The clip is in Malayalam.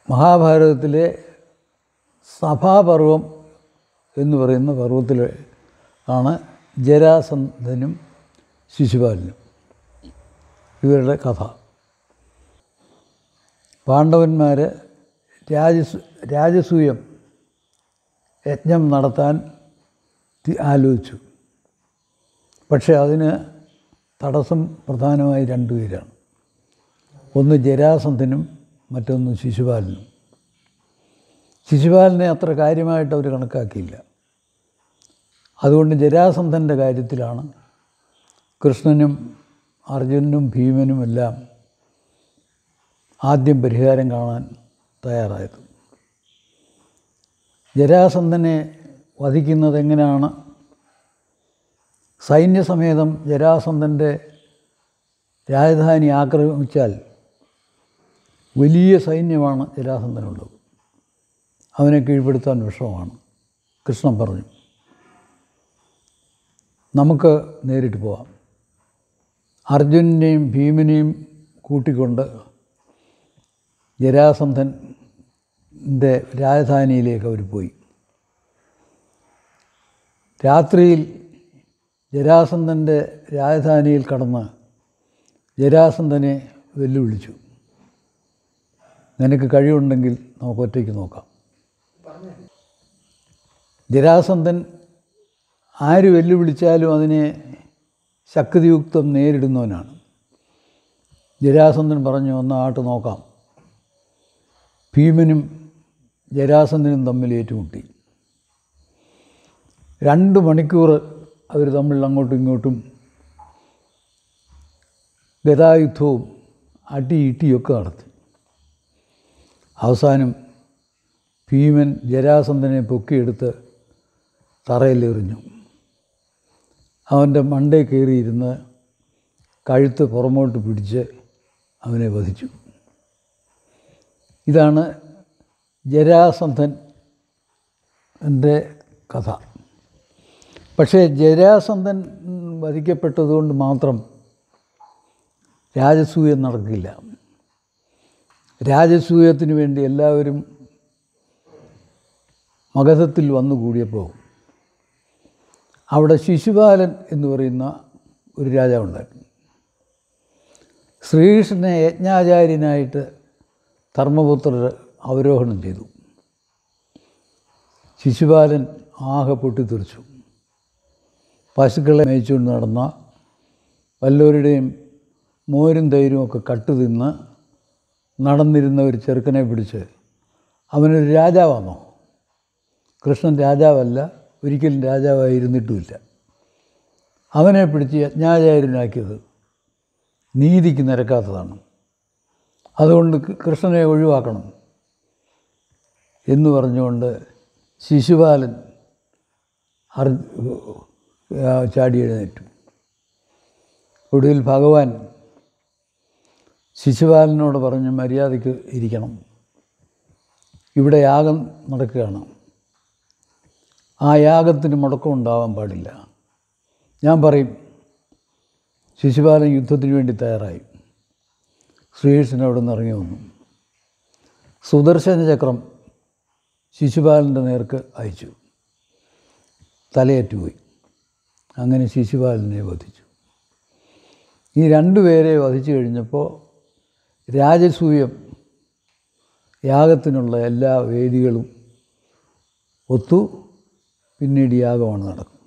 മഹാഭാരതത്തിലെ സഭാപർവം എന്ന് പറയുന്ന പർവ്വത്തിൽ ആണ് ജരാസന്ധനും ശിശുപാലനും ഇവരുടെ കഥ പാണ്ഡവന്മാർ രാജസൂ രാജസൂയം യജ്ഞം നടത്താൻ തി- ആലോചിച്ചു പക്ഷേ അതിന് തടസ്സം പ്രധാനമായി രണ്ടുപേരാണ് ഒന്ന് ജരാസന്ധനും മറ്റൊന്ന് ശിശുപാലനും ശിശുപാലനെ അത്ര കാര്യമായിട്ട് അവർ കണക്കാക്കിയില്ല അതുകൊണ്ട് ജരാസന്ധൻ്റെ കാര്യത്തിലാണ് കൃഷ്ണനും അർജുനനും ഭീമനും എല്ലാം ആദ്യം പരിഹാരം കാണാൻ തയ്യാറായത് ജരാസന്ധനെ വധിക്കുന്നത് എങ്ങനെയാണ് സൈന്യസമേതം ജരാസന്ധൻ്റെ രാജധാനി ആക്രമിച്ചാൽ വലിയ സൈന്യമാണ് ജരാസന്ധനുള്ളത് അവനെ കീഴ്പ്പെടുത്താൻ വിഷമമാണ് കൃഷ്ണൻ പറഞ്ഞു നമുക്ക് നേരിട്ട് പോവാം അർജുനെയും ഭീമനെയും കൂട്ടിക്കൊണ്ട് ജരാസന്ധൻ്റെ രാജധാനിയിലേക്ക് അവർ പോയി രാത്രിയിൽ ജരാസന്ധൻ്റെ രാജധാനിയിൽ കടന്ന് ജരാസന്ധനെ വെല്ലുവിളിച്ചു നിനക്ക് കഴിവുണ്ടെങ്കിൽ നമുക്ക് ഒറ്റയ്ക്ക് നോക്കാം ജരാസന്ധൻ ആര് വെല്ലുവിളിച്ചാലും അതിനെ ശക്തിയുക്തം നേരിടുന്നവനാണ് ജരാസന്ധൻ പറഞ്ഞു ഒന്ന് ആട്ട് നോക്കാം ഭീമനും ജരാസന്ധനും തമ്മിൽ ഏറ്റുമുട്ടി രണ്ട് മണിക്കൂർ അവർ തമ്മിൽ അങ്ങോട്ടും ഇങ്ങോട്ടും ഗതായുദ്ധവും അടി ഇട്ടിയൊക്കെ നടത്തി അവസാനം ഭീമൻ ജരാസന്ധനെ പൊക്കിയെടുത്ത് തറയിലെറിഞ്ഞു അവൻ്റെ മണ്ടേ കയറിയിരുന്ന് കഴുത്ത് പുറമോട്ട് പിടിച്ച് അവനെ വധിച്ചു ഇതാണ് ജരാസന്ധൻ എൻ്റെ കഥ പക്ഷേ ജരാസന്ധൻ വധിക്കപ്പെട്ടതുകൊണ്ട് മാത്രം രാജസൂയം നടക്കില്ല രാജസൂയത്തിന് വേണ്ടി എല്ലാവരും മഗധത്തിൽ വന്നു കൂടിയപ്പോൾ അവിടെ ശിശുപാലൻ എന്ന് പറയുന്ന ഒരു രാജാവുണ്ടായിരുന്നു ശ്രീകൃഷ്ണനെ യജ്ഞാചാര്യനായിട്ട് ധർമ്മപുത്രർ അവരോഹണം ചെയ്തു ശിശുപാലൻ ആകെ പൊട്ടിത്തെറിച്ചു പശുക്കളെ മേയിച്ചുകൊണ്ട് നടന്ന വല്ലവരുടെയും മോരും തൈരും ഒക്കെ കട്ട് തിന്ന് നടന്നിരുന്ന ഒരു ചെറുക്കനെ പിടിച്ച് അവനൊരു രാജാവാണോ കൃഷ്ണൻ രാജാവല്ല ഒരിക്കലും രാജാവായിരുന്നിട്ടുമില്ല അവനെ പിടിച്ച് യജ്ഞാചാര്യനാക്കിയത് നീതിക്ക് നിരക്കാത്തതാണ് അതുകൊണ്ട് കൃഷ്ണനെ ഒഴിവാക്കണം എന്ന് പറഞ്ഞുകൊണ്ട് ശിശുപാലൻ അർ ചാടി എഴുന്നേറ്റു ഒടുവിൽ ഭഗവാൻ ശിശുപാലനോട് പറഞ്ഞ് മര്യാദയ്ക്ക് ഇരിക്കണം ഇവിടെ യാഗം നടക്കുകയാണ് ആ യാഗത്തിന് മുടക്കം ഉണ്ടാവാൻ പാടില്ല ഞാൻ പറയും ശിശുപാലൻ യുദ്ധത്തിന് വേണ്ടി തയ്യാറായി ശ്രീകൃഷ്ണൻ അവിടെ നിന്ന് ഇറങ്ങി വന്നു സുദർശന ചക്രം ശിശുപാലൻ്റെ നേർക്ക് അയച്ചു തലയേറ്റുപോയി അങ്ങനെ ശിശുപാലനെ വധിച്ചു ഈ രണ്ടുപേരെ വധിച്ചു കഴിഞ്ഞപ്പോൾ രാജസൂയം യാഗത്തിനുള്ള എല്ലാ വേദികളും ഒത്തു പിന്നീട് യാഗമാണ് നടക്കുന്നത്